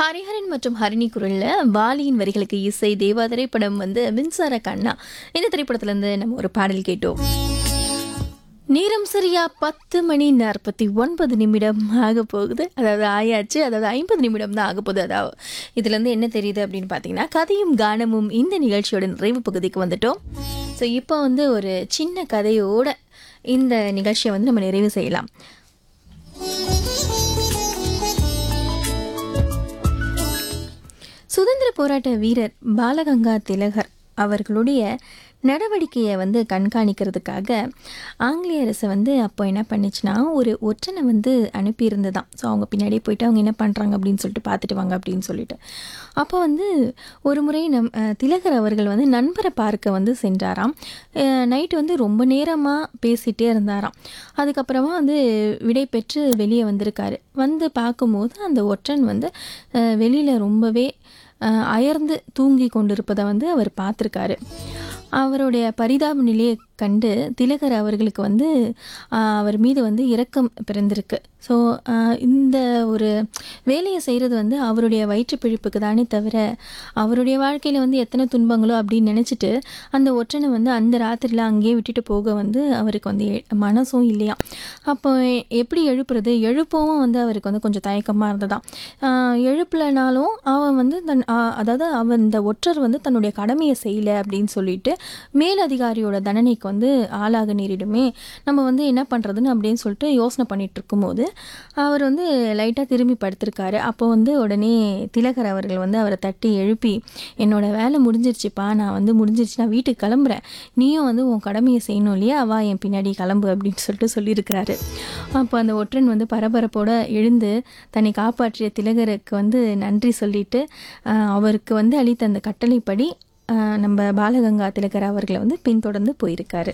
ஹரிஹரன் மற்றும் ஹரிணி குரல்ல வாலியின் வரிகளுக்கு இசை தேவா திரைப்படம் வந்து மின்சார கண்ணா இந்த திரைப்படத்துல இருந்து நம்ம ஒரு பாடல் கேட்டோம் நேரம் சரியா பத்து மணி நாற்பத்தி ஒன்பது நிமிடம் ஆக போகுது அதாவது ஆயாச்சு அதாவது ஐம்பது நிமிடம் தான் ஆக போகுது அதாவது இதுலேருந்து என்ன தெரியுது அப்படின்னு பார்த்தீங்கன்னா கதையும் கானமும் இந்த நிகழ்ச்சியோட நிறைவு பகுதிக்கு வந்துட்டோம் ஸோ இப்போ வந்து ஒரு சின்ன கதையோட இந்த நிகழ்ச்சியை வந்து நம்ம நிறைவு செய்யலாம் சுதந்திர போராட்ட வீரர் பாலகங்கா திலகர் அவர்களுடைய நடவடிக்கையை வந்து கண்காணிக்கிறதுக்காக ஆங்கிலேய அரசு வந்து அப்போ என்ன பண்ணுச்சுன்னா ஒரு ஒற்றனை வந்து அனுப்பியிருந்ததாம் ஸோ அவங்க பின்னாடியே போயிட்டு அவங்க என்ன பண்ணுறாங்க அப்படின்னு சொல்லிட்டு பார்த்துட்டு வாங்க அப்படின்னு சொல்லிட்டு அப்போ வந்து ஒரு முறை நம் அஹ், திலகர் அவர்கள் வந்து நண்பரை பார்க்க வந்து சென்றாராம் நைட்டு வந்து ரொம்ப நேரமாக பேசிகிட்டே இருந்தாராம் அதுக்கப்புறமா வந்து விடை பெற்று வெளியே வந்திருக்காரு வந்து பார்க்கும்போது அந்த ஒற்றன் வந்து வெளியில் ரொம்பவே அஹ், அயர்ந்து தூங்கி கொண்டிருப்பதை வந்து அவர் பார்த்துருக்காரு அவருடைய பரிதாப நிலையை கண்டு திலகர் அவர்களுக்கு வந்து ஆஹ், அவர் மீது வந்து இரக்கம் பிறந்திருக்கு ஸோ இந்த ஒரு வேலையை செய்கிறது வந்து அவருடைய வயிற்று பிழைப்புக்கு தானே தவிர அவருடைய வாழ்க்கையில் வந்து எத்தனை துன்பங்களோ அப்படின்னு நினச்சிட்டு அந்த ஒற்றனை வந்து அந்த ராத்திரியில் அங்கேயே விட்டுட்டு போக வந்து அவருக்கு வந்து எ- மனசும் இல்லையாம் அப்போ எப்படி எழுப்புறது எழுப்பவும் வந்து அவருக்கு வந்து கொஞ்சம் தயக்கமாக இருந்ததாம் ஆஹ் எழுப்பலைனாலும் அவன் வந்து தன் ஆஹ் அதாவது அவன் இந்த ஒற்றர் வந்து தன்னுடைய கடமையை செய்யலை அப்படின்னு சொல்லிட்டு மேலதிகாரியோட தண்டனைக்கு வந்து ஆளாக நேரிடுமே நம்ம வந்து என்ன பண்ணுறதுன்னு அப்படின்னு சொல்லிட்டு யோசனை பண்ணிட்டு இருக்கும்போது அவர் வந்து லைட்டாக திரும்பி படுத்திருக்காரு அப்போ வந்து உடனே திலகர் அவர்கள் வந்து அவரை தட்டி எழுப்பி என்னோட வேலை முடிஞ்சிருச்சுப்பா நான் வந்து முடிஞ்சிருச்சு நான் வீட்டுக்கு கிளம்புறேன் நீயும் வந்து உன் கடமையை செய்யணும் இல்லையா வா என் பின்னாடி கிளம்பு அப்படின்னு சொல்லிட்டு சொல்லியிருக்கிறாரு அப்போ அந்த ஒற்றன் வந்து பரபரப்போட எழுந்து தன்னை காப்பாற்றிய திலகருக்கு வந்து நன்றி சொல்லிட்டு ஆஹ், அவருக்கு வந்து அளித்த அந்த கட்டளைப்படி ஆஹ், நம்ம பாலகங்கா திலகர் அவர்களை வந்து பின்தொடர்ந்து போயிருக்காரு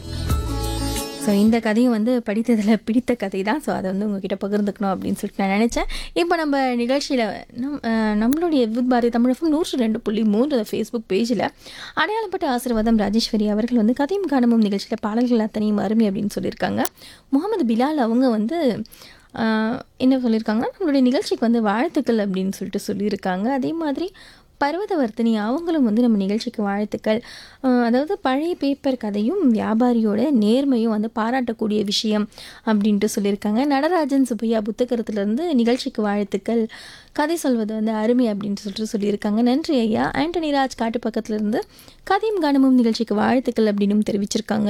ஸோ இந்த கதையும் வந்து படித்ததில் பிடித்த கதை தான் ஸோ அதை வந்து உங்ககிட்ட பகிர்ந்துக்கணும் அப்படின்னு சொல்லிட்டு நான் நினச்சேன் இப்போ நம்ம நிகழ்ச்சியில் நம் அஹ், நம்மளுடைய வித் பாரதி தமிழகம் நூற்று ரெண்டு புள்ளி மூன்று ஃபேஸ்புக் பேஜில் அடையாளப்பட்ட ஆசீர்வாதம் ராஜேஸ்வரி அவர்கள் வந்து கதையும் காணமும் நிகழ்ச்சியில் பாடல்கள் அத்தனையும் அருமை அப்படின்னு சொல்லியிருக்காங்க முகமது பிலால் அவங்க வந்து ஆஹ், என்ன சொல்லியிருக்காங்க நம்மளுடைய நிகழ்ச்சிக்கு வந்து வாழ்த்துக்கள் அப்படின்னு சொல்லிட்டு சொல்லியிருக்காங்க அதே மாதிரி பர்வதவர்த்தினி அவங்களும் வந்து நம்ம நிகழ்ச்சிக்கு வாழ்த்துக்கள் அஹ் அதாவது பழைய பேப்பர் கதையும் வியாபாரியோட நேர்மையும் வந்து பாராட்டக்கூடிய விஷயம் அப்படின்ட்டு சொல்லியிருக்காங்க நடராஜன் சுப்பையா புத்தகத்திலேருந்து நிகழ்ச்சிக்கு வாழ்த்துக்கள் கதை சொல்வது வந்து அருமை அப்படின்னு சொல்லிட்டு சொல்லியிருக்காங்க நன்றி ஐயா ஆண்டனி ராஜ் காட்டு பக்கத்துலேருந்து கதையும் கானமும் நிகழ்ச்சிக்கு வாழ்த்துக்கள் அப்படின்னு தெரிவிச்சிருக்காங்க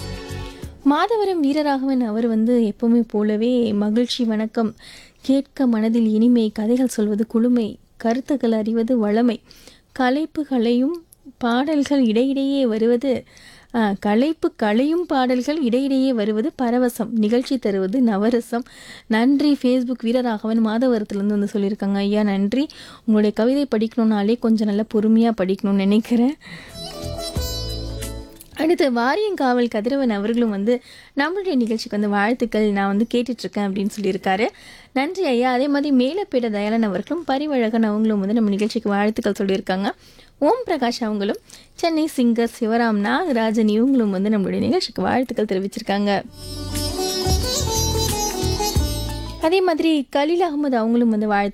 மாதவரம் வீரராகவன் அவர் வந்து எப்பவுமே போலவே மகிழ்ச்சி வணக்கம் கேட்க மனதில் இனிமை கதைகள் சொல்வது குளுமை கருத்துக்கள் அறிவது வளமை கலைப்புகளையும் பாடல்கள் இடையிடையே வருவது ஆ, கலைப்பு கலையும் பாடல்கள் இடையிடையே வருவது பரவசம் நிகழ்ச்சி தருவது நவரசம் நன்றி ஃபேஸ்புக் வீரராகவன் மாதவரத்துலேருந்து வந்து சொல்லியிருக்காங்க ஐயா நன்றி உங்களுடைய கவிதை படிக்கணும்னாலே கொஞ்சம் நல்லா பொறுமையாக படிக்கணும்னு நினைக்கிறேன் அடுத்து வாரியங்காவல் கதிரவன் அவர்களும் வந்து நம்மளுடைய நிகழ்ச்சிக்கு வந்து வாழ்த்துக்கள் நான் வந்து கேட்டுட்ருக்கேன் அப்படின்னு சொல்லியிருக்காரு நன்றி ஐயா அதே மாதிரி மேலப்பேட தயாளன் அவர்களும் பரிவழகன் அவங்களும் வந்து நம்ம நிகழ்ச்சிக்கு வாழ்த்துக்கள் சொல்லியிருக்காங்க ஓம் பிரகாஷ் அவங்களும் சென்னை சிங்கர் சிவராம் நாகராஜன் இவங்களும் வந்து நம்மளுடைய நிகழ்ச்சிக்கு வாழ்த்துக்கள் தெரிவிச்சிருக்காங்க அதே மாதிரி கலீல் அகமது அவங்களும் வந்து வாழ்த்து